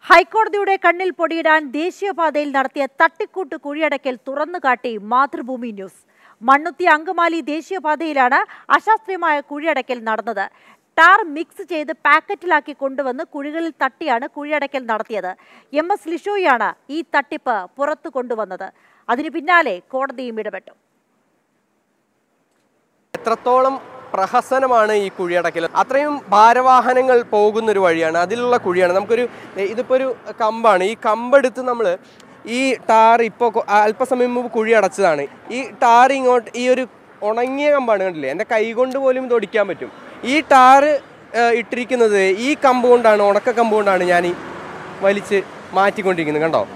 ഹൈക്കോടതിയുടെ കണ്ണിൽ പൊടിയിടാൻ ദേശീയപാതയിൽ നടത്തിയ തട്ടിക്കൂട്ട് കുഴിയടക്കൽ തുറന്നുകാട്ടി മാതൃഭൂമി ന്യൂസ് മണ്ണുത്തി അങ്കമാലി ദേശീയപാതയിലാണ് അശാസ്ത്രീയമായ കുഴിയടക്കൽ നടന്നത് ടാർ മിക്സ് ചെയ്ത് പാക്കറ്റിലാക്കി കൊണ്ടുവന്ന് കുഴികളിൽ തട്ടിയാണ് കുഴിയടക്കൽ നടത്തിയത് എം എസ് ലിഷോയാണ് ഈ തട്ടിപ്പ് പുറത്തു കൊണ്ടുവന്നത് അതിനു പിന്നാലെ കോടതിയും ഇടപെട്ടു എത്രത്തോളം പ്രഹസനമാണ് ഈ കുഴിയടക്കൽ അത്രയും ഭാരവാഹനങ്ങൾ പോകുന്ന ഒരു വഴിയാണ് അതിലുള്ള കുഴിയാണ് നമുക്കൊരു ഇതിപ്പോൾ ഒരു കമ്പാണ് ഈ കമ്പെടുത്ത് നമ്മൾ ഈ ടാർ ഇപ്പോൾ അല്പസമയം മുമ്പ് കുഴി അടച്ചതാണ് ഈ ടാർ ഇങ്ങോട്ട് ഈ ഒരു ഉണങ്ങിയ കമ്പാണ് കണ്ടില്ലേ എൻ്റെ കൈ കൊണ്ട് പോലും ഇത് ഒടിക്കാൻ പറ്റും ഈ ടാറ് ഇട്ടിരിക്കുന്നത് ഈ കമ്പ് കൊണ്ടാണ് ഉണക്ക കമ്പ് കൊണ്ടാണ് ഞാൻ ഈ വലിച്ച് മാറ്റിക്കൊണ്ടിരിക്കുന്നത് കണ്ടോ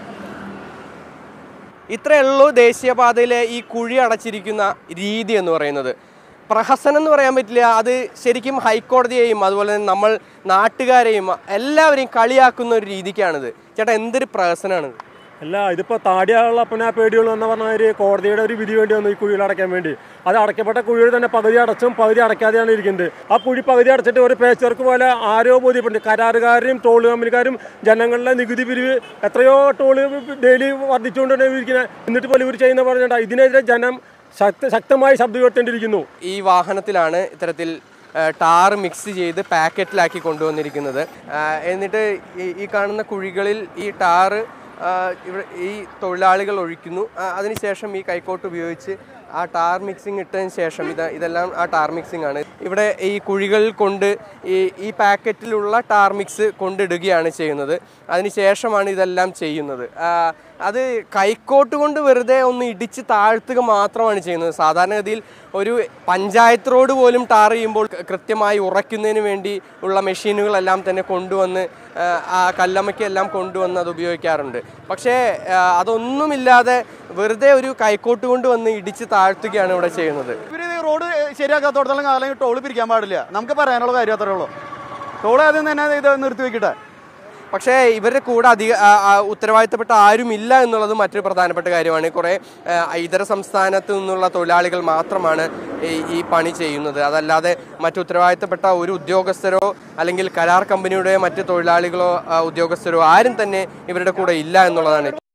ഇത്രയേ ഉള്ളൂ ദേശീയപാതയിലെ ഈ കുഴി അടച്ചിരിക്കുന്ന രീതി എന്ന് പറയുന്നത് പ്രഹസനം എന്ന് പറയാൻ പറ്റില്ല അത് ശരിക്കും ഹൈക്കോടതിയെയും അതുപോലെ തന്നെ നമ്മൾ നാട്ടുകാരെയും എല്ലാവരെയും കളിയാക്കുന്ന ഒരു രീതിക്കാണിത് ചേട്ടാ എന്തൊരു പ്രഹസനമാണിത് അല്ല ഇതിപ്പോൾ താടിയുള്ള അപ്പന പേടിയുള്ളൂ എന്ന് പറഞ്ഞ ഒരു കോടതിയുടെ ഒരു വിധി വേണ്ടി വന്നു ഈ കുഴികൾ അടയ്ക്കാൻ വേണ്ടി അത് അടയ്ക്കപ്പെട്ട കുഴിയിൽ തന്നെ പകുതി അടച്ചും പകുതി അടയ്ക്കാതെയാണ് ഇരിക്കുന്നത് ആ കുഴി പകുതി അടച്ചിട്ട് ഒരു പേച്ചർക്ക് പോലെ ആരോ ബോധ്യപ്പെടുന്നുണ്ട് കരാറുകാരും ടോൾ കമ്പനിക്കാരും ജനങ്ങളുടെ നികുതി പിരിവ് എത്രയോ ടോള് ഡെയിലി വർദ്ധിച്ചുകൊണ്ടാണ് ഇരിക്കുന്നത് എന്നിട്ട് പോലും ഇവർ ചെയ്യുന്ന പറഞ്ഞിട്ട് ഇതിനെതിരെ ജനം ശക്ത ശക്തമായി ശബ്ദം ഉയർത്തേണ്ടിയിരിക്കുന്നു ഈ വാഹനത്തിലാണ് ഇത്തരത്തിൽ ആ, ടാർ മിക്സ് ചെയ്ത് പാക്കറ്റിലാക്കി കൊണ്ടുവന്നിരിക്കുന്നത് ആ, എന്നിട്ട് ഈ- ഈ കാണുന്ന കുഴികളിൽ ഈ ടാറ് ആ, ഇവിടെ ഈ തൊഴിലാളികൾ ഒഴിക്കുന്നു ആ, അതിനുശേഷം ഈ കൈക്കോട്ട് ഉപയോഗിച്ച് ആ ടാർ മിക്സിംഗ് ഇട്ടതിന് ശേഷം ഇത് ഇതെല്ലാം ആ ടാർ മിക്സിംഗ് ആണ് ഇവിടെ ഈ കുഴികളിൽ കൊണ്ട് ഈ ഈ പാക്കറ്റിലുള്ള ടാർ മിക്സ് കൊണ്ടിടുകയാണ് ചെയ്യുന്നത് അതിനുശേഷമാണ് ഇതെല്ലാം ചെയ്യുന്നത് ആ, അത് കൈക്കോട്ട് കൊണ്ട് വെറുതെ ഒന്ന് ഇടിച്ച് താഴ്ത്തുക മാത്രമാണ് ചെയ്യുന്നത് സാധാരണഗതിയിൽ ഒരു പഞ്ചായത്ത് റോഡ് പോലും ടാർ ചെയ്യുമ്പോൾ ക- കൃത്യമായി ഉറയ്ക്കുന്നതിന് വേണ്ടി ഉള്ള മെഷീനുകളെല്ലാം തന്നെ കൊണ്ടുവന്ന് ആ, ആ കല്ലമ്മയ്ക്കെല്ലാം കൊണ്ടുവന്ന് അത് ഉപയോഗിക്കാറുണ്ട് പക്ഷേ ആ, അതൊന്നുമില്ലാതെ വെറുതെ ഒരു കൈക്കോട്ട് കൊണ്ട് വന്ന് ഇടിച്ച് താഴ്ത്തുകയാണ് ഇവിടെ ചെയ്യുന്നത് ഇവര് ഈ റോഡ് ശരിയാക്കാത്തോടത്തോളം കാലം ടോള് പിരിക്കാൻ പാടില്ല നമുക്ക് പറയാനുള്ള കാര്യം അത്രേ ഉള്ളൂ ടോള് ആദ്യം തന്നെ ഇത് നിർത്തി വെക്കട്ടെ പക്ഷേ ഇവരുടെ കൂടെ അധിക ആ, ആ, ഉത്തരവാദിത്തപ്പെട്ട ആരുമില്ല എന്നുള്ളത് മറ്റൊരു പ്രധാനപ്പെട്ട കാര്യമാണ് കുറേ ആ, ഇതര സംസ്ഥാനത്ത് നിന്നുള്ള തൊഴിലാളികൾ മാത്രമാണ് ഈ ഈ പണി ചെയ്യുന്നത് അതല്ലാതെ മറ്റു ഉത്തരവാദിത്തപ്പെട്ട ഒരു ഉദ്യോഗസ്ഥരോ അല്ലെങ്കിൽ കരാർ കമ്പനിയുടെ മറ്റ് തൊഴിലാളികളോ ആ, ഉദ്യോഗസ്ഥരോ ആരും തന്നെ ഇവരുടെ കൂടെ ഇല്ല എന്നുള്ളതാണ്